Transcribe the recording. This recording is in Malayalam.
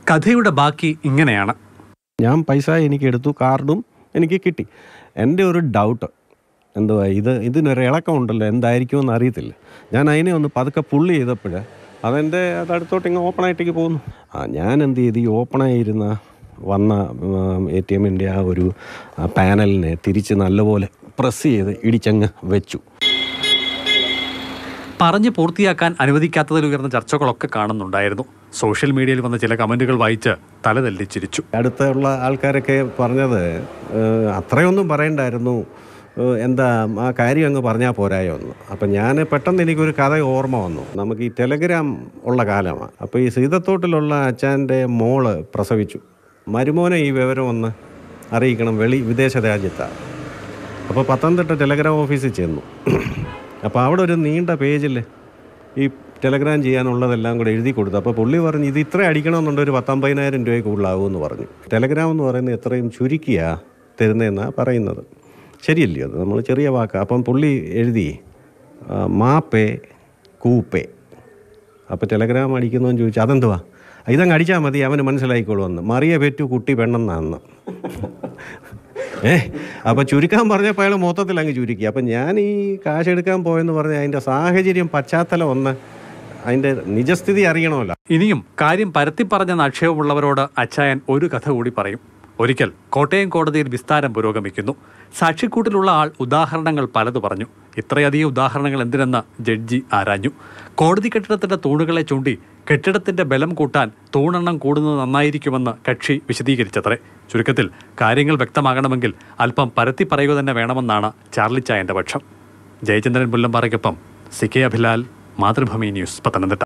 കഥയുടെ ബാക്കി ഇങ്ങനെയാണ് ഞാൻ പൈസ എനിക്ക് എടുത്തു കാർഡും എനിക്ക് കിട്ടി എൻ്റെ ഒരു ഡൗട്ട് എന്തുവാ ഇത് ഇതിനൊരു ഇളക്കമുണ്ടല്ലോ എന്തായിരിക്കുമെന്ന് അറിയത്തില്ല ഞാൻ അതിനെ ഒന്ന് പതുക്കെ പുള്ളി ചെയ്തപ്പോൾ അതെൻ്റെ അത് അടുത്തോട്ട് ഇങ്ങനെ ഓപ്പണായിട്ടേക്ക് പോകുന്നു ആ ഞാൻ എന്ത് ചെയ്തു ഈ ഓപ്പണായിരുന്ന വന്ന എ ടി എമ്മിൻ്റെ ആ ഒരു ആ പാനലിനെ തിരിച്ച് നല്ലപോലെ പ്രസ് ചെയ്ത് ഇടിച്ചങ്ങ് വെച്ചു പറഞ്ഞ് പൂർത്തിയാക്കാൻ അനുവദിക്കാത്തതിൽ ഉയർന്ന ചർച്ചകളൊക്കെ കാണുന്നുണ്ടായിരുന്നു സോഷ്യൽ മീഡിയയിൽ വന്ന ചില കമന്റുകൾ വായിച്ച് തലതല്ലി ചിരിച്ചു അടുത്തുള്ള ആൾക്കാരൊക്കെ പറഞ്ഞത് ഏഹ്, അത്രയൊന്നും പറയണ്ടായിരുന്നു ഏഹ്, എന്താ ആ കാര്യം അങ്ങ് പറഞ്ഞാൽ പോരായോ എന്ന് അപ്പം ഞാൻ പെട്ടെന്ന് എനിക്കൊരു കഥ ഓർമ്മ വന്നു നമുക്ക് ഈ ടെലഗ്രാം ഉള്ള കാലമാണ് അപ്പോൾ ഈ സീതത്തോട്ടിലുള്ള അച്ഛൻ്റെ മോള് പ്രസവിച്ചു മരുമോനെ ഈ വിവരം ഒന്ന് അറിയിക്കണം വെളി വിദേശ രാജ്യത്താണ് അപ്പോൾ പത്തനംതിട്ട ടെലഗ്രാം ഓഫീസിൽ ചെന്നു അപ്പോൾ അവിടെ ഒരു നീണ്ട പേജിൽ ഈ ടെലഗ്രാം ചെയ്യാനുള്ളതെല്ലാം കൂടെ എഴുതി കൊടുത്തു അപ്പോൾ പുള്ളി പറഞ്ഞു ഇത് ഇത്ര അടിക്കണമെന്നുണ്ട് ഒരു പത്തമ്പതിനായിരം രൂപയ്ക്ക് കൂടുതലാകുമെന്ന് പറഞ്ഞു ടെലഗ്രാം എന്ന് പറയുന്നത് എത്രയും ചുരുക്കിയാ തരുന്നതെന്നാണ് പറയുന്നത് ശരിയല്ലേ അത് നമ്മൾ ചെറിയ വാക്കാണ് അപ്പം പുള്ളി എഴുതി ആ, മാപ്പേ കൂപ്പേ അപ്പോൾ ടെലഗ്രാം അടിക്കുന്നതെന്ന് ചോദിച്ചു അതെന്തുവാ ഇതങ്ങ് അടിച്ചാൽ മതി അവന് മനസ്സിലായിക്കോളുമെന്ന് മറിയ പെറ്റു കുട്ടി പെണ്ണെന്നാന്ന് ഏ അപ്പോൾ ചുരുക്കാൻ പറഞ്ഞപ്പോൾ അയാൾ മൊത്തത്തിൽ അങ്ങ് ചുരുക്കി അപ്പം ഞാൻ ഈ കാശ് എടുക്കാൻ പോയെന്ന് പറഞ്ഞാൽ അതിൻ്റെ സാഹചര്യം പശ്ചാത്തലം ഒന്ന് അതിൻ്റെ നിജസ്ഥിതി അറിയണമല്ലോ ഇനിയും കാര്യം പരത്തിപ്പറഞ്ഞെന്ന ആക്ഷേപമുള്ളവരോട് അച്ചായൻ ഒരു കഥ കൂടി പറയും ഒരിക്കൽ കോട്ടയം കോടതിയിൽ വിസ്താരം പുരോഗമിക്കുന്നു സാക്ഷിക്കൂട്ടിലുള്ള ആൾ ഉദാഹരണങ്ങൾ പലത് പറഞ്ഞു ഇത്രയധികം ഉദാഹരണങ്ങൾ എന്തിനെന്ന് ജഡ്ജി ആരാഞ്ഞു കോടതി കെട്ടിടത്തിന്റെ തൂണുകളെ ചൂണ്ടി കെട്ടിടത്തിന്റെ ബലം കൂട്ടാൻ തൂണെണ്ണം കൂടുന്നത് നന്നായിരിക്കുമെന്ന് കക്ഷി വിശദീകരിച്ചത്രേ ചുരുക്കത്തിൽ കാര്യങ്ങൾ വ്യക്തമാകണമെങ്കിൽ അല്പം പരത്തി പറയുക തന്നെ വേണമെന്നാണ് ചാർലിച്ചായന്റെ പക്ഷം ജയചന്ദ്രൻ പുല്ലമ്പാറയ്ക്കൊപ്പം C K Abhilal Mathrubhumi news Pathanamthitta